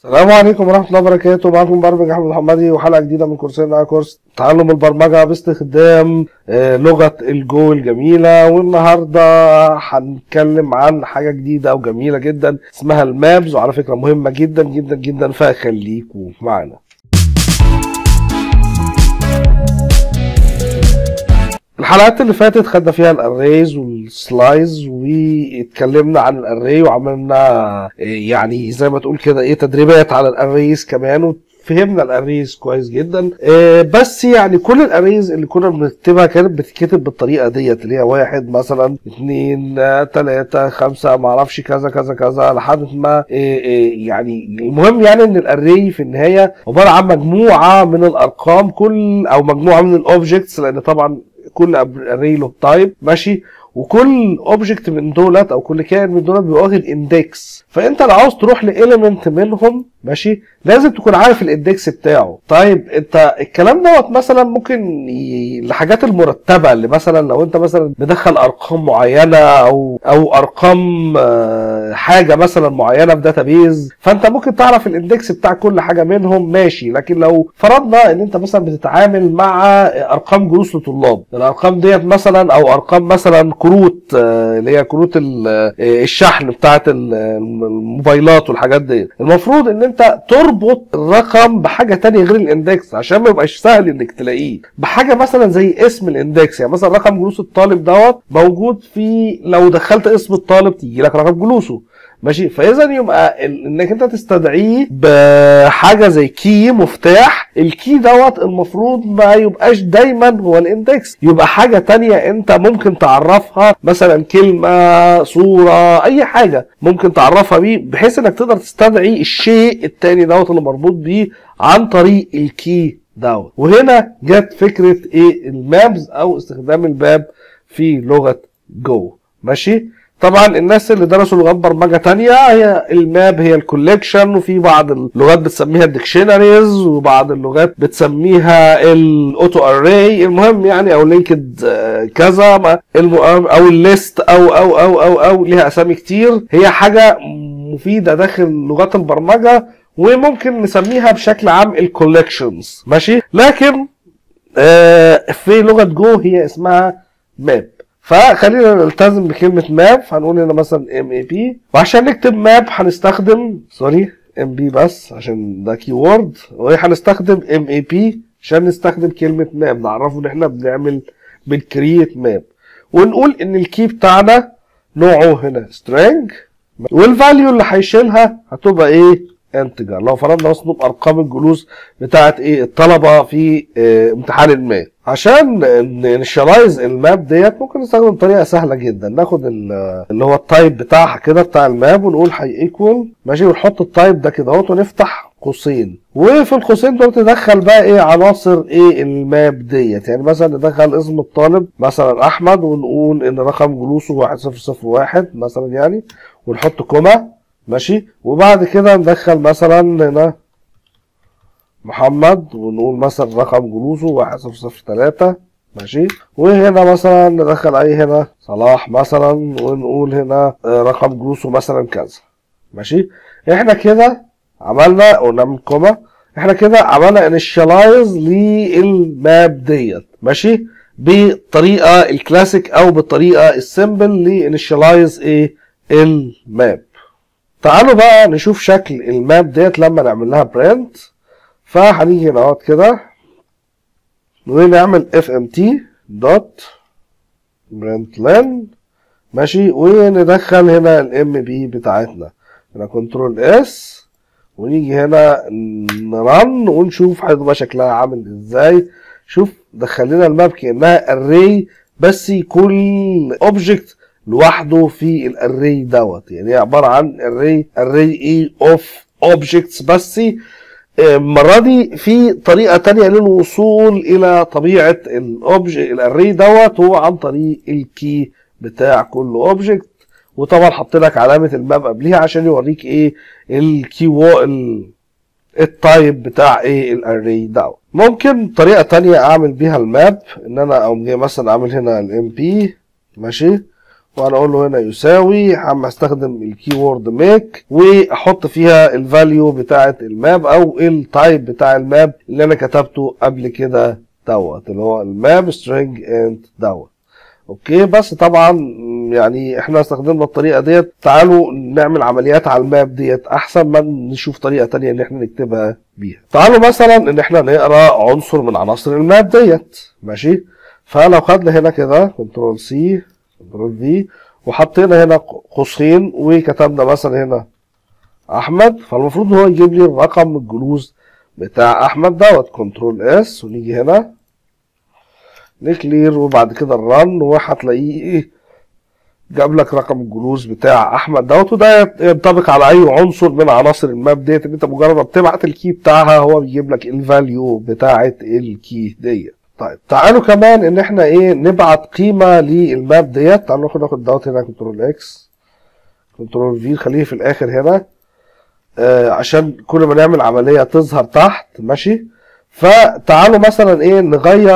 السلام عليكم ورحمة الله وبركاته معكم مبرمج أحمد محمدي وحلقة جديدة من كورسنا كورس تعلم البرمجة باستخدام آه، لغة الجو الجميلة والنهاردة هنتكلم عن حاجة جديدة وجميلة جدا اسمها المابز وعلى فكرة مهمة جدا جدا جدا فخليكوا معانا الحلقات اللي فاتت خدنا فيها الاريز والسلايز واتكلمنا عن الاري وعملنا إيه يعني زي ما تقول كده ايه تدريبات على الاريز كمان وفهمنا الاريز كويس جدا إيه بس يعني كل الاريز اللي كنا بنكتبها كانت بتتكتب بالطريقه ديت اللي هي واحد مثلا اتنين آه، تلاته خمسه معرفش كذا كذا كذا لحد ما إيه إيه يعني المهم يعني ان الاري في النهايه عباره عن مجموعه من الارقام كل او مجموعه من الاوبجكتس لان طبعا كل اري له تايب ماشي وكل اوبجكت من دولت او كل كائن من دولت بيبقى واخد اندكس فانت لو عاوز تروح لإيليمنت منهم ماشي لازم تكون عارف الاندكس بتاعه طيب انت الكلام دوت مثلا ممكن ي... الحاجات المرتبه اللي مثلا لو انت مثلا مدخل ارقام معينه او او ارقام آه، حاجه مثلا معينه في داتابيز فانت ممكن تعرف الاندكس بتاع كل حاجه منهم ماشي لكن لو فرضنا ان انت مثلا بتتعامل مع ارقام جلوس لطلاب الارقام ديت مثلا او ارقام مثلا كروت آه، اللي هي كروت ال- آه، الشحن بتاعت ال- الموبايلات والحاجات دي المفروض ان انت تربط الرقم بحاجه تانية غير الاندكس عشان ما يبقاش سهل انك تلاقيه بحاجه مثلا زي اسم الاندكس يعني مثلا رقم جلوس الطالب دوت موجود في لو دخلت اسم الطالب تيجي لك رقم جلوسه ماشي فاذا يبقى ال- انك انت تستدعيه بحاجه زي كي مفتاح الكي دوت المفروض ما يبقاش دايما هو الاندكس يبقى حاجه تانية انت ممكن تعرفها مثلا كلمه صوره اي حاجه ممكن تعرفها بيه بحيث انك تقدر تستدعي الشيء التاني دوت اللي مربوط بيه عن طريق الكي دوت وهنا جت فكره ايه المابز او استخدام الباب في لغه جو ماشي طبعا الناس اللي درسوا لغات برمجه تانية هي الماب هي الكوليكشن وفي بعض اللغات بتسميها الديكشنريز وبعض اللغات بتسميها الاوتو اري المهم يعني او لينكد كذا ما- الم- او الليست او او او او او ليها اسامي كتير هي حاجه مفيده داخل لغات البرمجه وممكن نسميها بشكل عام الكوليكشنز ماشي لكن آه، في لغه جو هي اسمها ماب فخلينا نلتزم بكلمه ماب هنقول هنا مثلا ام اي بي وعشان نكتب ماب هنستخدم سوري ام بي بس عشان ده كي وورد وهنستخدم ام اي بي عشان نستخدم كلمه ماب نعرفه ان احنا بنعمل بنكريت ماب ونقول ان الكي بتاعنا نوعه هنا string والفاليو اللي هيشيلها هتبقى ايه انتجر لو فرضنا مثلا ارقام الجلوس بتاعت ايه الطلبه في اه امتحان ما عشان نشلايز الماب ديت ممكن نستخدم طريقه سهله جدا ناخد ال- اللي هو التايب بتاعها كده بتاع الماب ونقول هي ايكوال ماشي ونحط التايب ده كده اهوت ونفتح قوسين وفي القوسين دول تدخل بقى ايه عناصر ايه الماب ديت يعني مثلا ندخل اسم الطالب مثلا احمد ونقول ان رقم جلوسه 1001 مثلا يعني ونحط كوما ماشي وبعد كده ندخل مثلا هنا محمد ونقول مثلا رقم جلوسه 1003 ماشي وهنا مثلا ندخل اي هنا صلاح مثلا ونقول هنا آه، رقم جلوسه مثلا كذا ماشي احنا كده عملنا ونعمل كوما احنا كده عملنا انيشالايز للماب ديت ماشي بالطريقه الكلاسيك او بالطريقه السيمبل لانيشالايز ايه الماب تعالوا بقى نشوف شكل الماب ديت لما نعمل لها برنت فهنيجي هنا اهوت كده ونعمل اف ام تي دوت برنت لين ماشي وندخل هنا الام بي بتاعتنا هنا كنترول اس ونيجي هنا نرن ونشوف هيبقى شكلها عامل ازاي شوف دخل لنا الماب كانها اري بس كل اوبجكت لوحده في الاري دوت يعني هي عباره عن اري اري ايه اوف اوبجكتس بس آه، المره دي في طريقه تانية للوصول الى طبيعه الاوبجكت الاري دوت هو عن طريق الكي بتاع كل اوبجكت وطبعا حط لك علامه الماب قبليها عشان يوريك ايه الكي و ال- التايب بتاع ايه الاري دوت ممكن طريقه تانية اعمل بيها الماب ان انا اقوم جاي مثلا اعمل هنا الام بي ماشي وانا اقول له هنا يساوي عم استخدم الكي وورد ميك واحط فيها الفاليو بتاعه الماب او التايب بتاع الماب اللي انا كتبته قبل كده دوت اللي هو الماب سترينج اند دوت اوكي بس طبعا يعني احنا استخدمنا الطريقه ديت تعالوا نعمل عمليات على الماب ديت احسن ما نشوف طريقه تانية ان احنا نكتبها بيها تعالوا مثلا ان احنا نقرا عنصر من عناصر الماب ديت ماشي فلو خدنا هنا كده كنترول سي كنترول في وحطينا هنا قوسين وكتبنا مثلا هنا احمد فالمفروض هو يجيب لي الرقم الجلوس بتاع احمد دوت كنترول اس ونيجي هنا نكلير وبعد كده الرن وهتلاقيه ايه جاب لك رقم الجلوس بتاع احمد دوت وده ينطبق على اي عنصر من عناصر الماب ديت ان انت مجرد ما بتبعت الكي بتاعها هو بيجيب لك الفاليو بتاعه الكي ديت طيب تعالوا كمان ان احنا ايه نبعت قيمه للماب ديت تعالوا ناخد ناخد دوت هنا كنترول اكس كنترول في خليه في الاخر هنا آه عشان كل ما نعمل عمليه تظهر تحت ماشي فتعالوا مثلا ايه نغير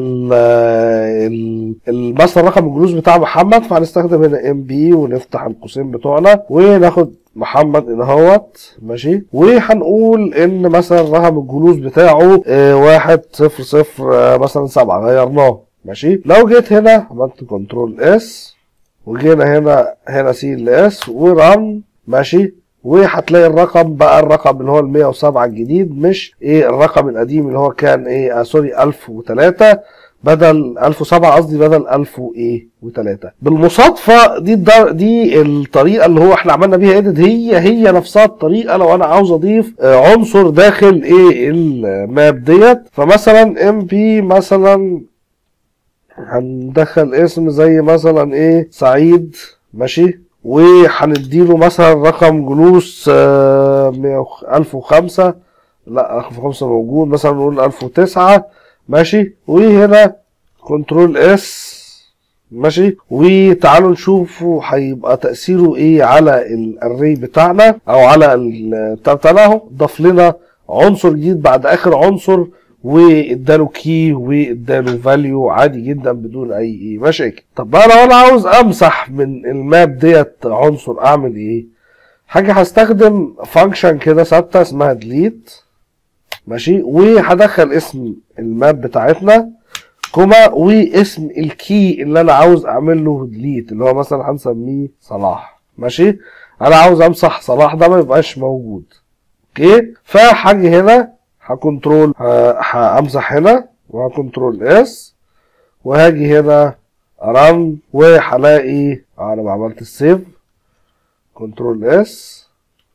ال مثلا رقم الجلوس بتاع محمد فهنستخدم هنا ام بي ونفتح القوسين بتوعنا وناخد محمد ان اهوت ماشي وهنقول ان مثلا رقم الجلوس بتاعه اه واحد صفر صفر اه مثلا سبعة غيرناه ماشي لو جيت هنا عملت كنترول اس وجينا هنا هنا سي ال اس ورن ماشي وهتلاقي الرقم بقى الرقم اللي هو ال 107 الجديد مش ايه الرقم القديم اللي هو كان ايه آه سوري 1003 بدل 1007 قصدي بدل 1003 بالمصادفه دي الدر... دي الطريقه اللي هو احنا عملنا بيها ايديت هي هي نفسها الطريقه لو انا عاوز اضيف عنصر داخل ايه الماب ديت فمثلا ام بي مثلا هندخل اسم زي مثلا ايه سعيد ماشي وهنديله مثلا رقم جلوس ألف وخمسة لا ألف وخمسة موجود مثلا نقول ألف وتسعة ماشي وهنا كنترول اس ماشي وتعالوا نشوفوا هيبقى تأثيره ايه على الاري بتاعنا او على البتاع بتاعنا اهو ضاف لنا عنصر جديد بعد اخر عنصر واداله كي واداله فاليو عادي جدا بدون اي مشاكل طب انا لو انا عاوز امسح من الماب ديت عنصر اعمل ايه حاجه هستخدم فانكشن كده ثابته اسمها ديليت ماشي وهدخل اسم الماب بتاعتنا كوما واسم الكي اللي انا عاوز اعمل له ديليت اللي هو مثلا هنسميه صلاح ماشي انا عاوز امسح صلاح ده ما يبقاش موجود اوكي فهاجي هنا هكنترول همسح هنا وهكنترول اس وهاجي هنا رن وهلاقي انا ما عملت السيف كنترول اس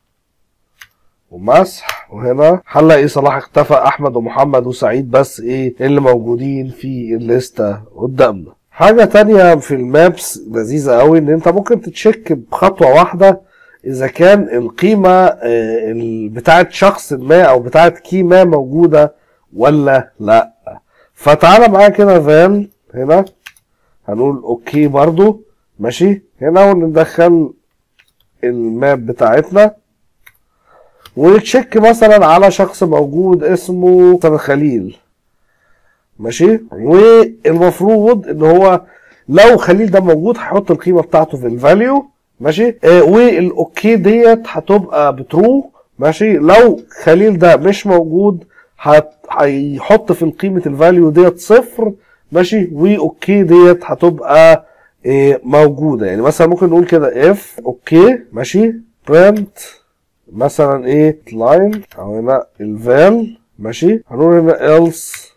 ومسح وهنا هنلاقي صلاح اختفى احمد ومحمد وسعيد بس ايه اللي موجودين في الليسته قدامنا حاجه تانية في المابس لذيذه قوي ان انت ممكن تتشيك بخطوه واحده اذا كان القيمه بتاعه شخص ما او بتاعه كي ما موجوده ولا لا فتعالى معايا كده فال هنا هنقول اوكي برضو ماشي هنا وندخل الماب بتاعتنا ونتشيك مثلا على شخص موجود اسمه مثلا خليل ماشي والمفروض ان هو لو خليل ده موجود هيحط القيمه بتاعته في الفاليو ماشي آه والاوكي ديت هتبقى بترو ماشي لو خليل ده مش موجود هيحط في قيمه الفاليو ديت صفر ماشي واوكي ديت هتبقى آه موجوده يعني مثلا ممكن نقول كده اف اوكي ماشي برنت مثلا ايه لاين او هنا الفال ماشي هنقول هنا else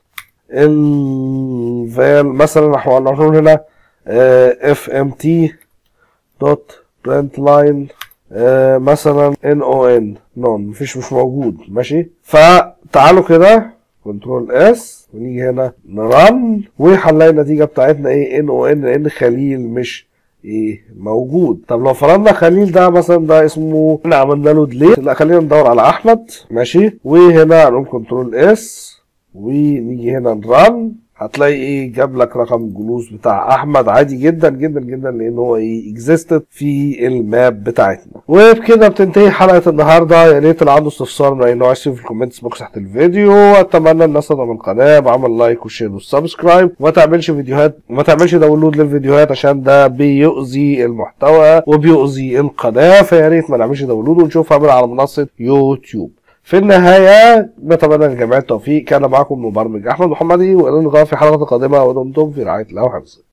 الفال مثلا هنقول هنا اف ام تي دوت برنت لاين مثلا ان او ان نون مفيش مش موجود ماشي فتعالوا كده كنترول اس ونيجي هنا نرن وهنلاقي النتيجه بتاعتنا ايه ان او ان لان خليل مش ايه موجود طب لو فرضنا خليل ده مثلا ده اسمه احنا عملنا له ديليت لا خلينا ندور على احمد ماشي وهنا هنقوم كنترول اس ونيجي هنا نرن هتلاقي ايه جاب لك رقم الجلوس بتاع احمد عادي جدا جدا جدا لان هو ايه اكزيستد في الماب بتاعتنا وبكده بتنتهي حلقه النهارده يا ريت اللي عنده استفسار من اي نوع يسيب في الكومنتس بوكس تحت الفيديو واتمنى الناس تدعم القناه بعمل لايك وشير وسبسكرايب وما تعملش فيديوهات ما تعملش داونلود للفيديوهات عشان ده بيؤذي المحتوى وبيؤذي القناه فيا ريت ما نعملش داونلود ونشوفها من على منصه يوتيوب في النهاية نتمنى للجميع التوفيق كان معكم مبرمج أحمد محمدي وإلى اللقاء في حلقة قادمة ودمتم في رعاية الله وحفظه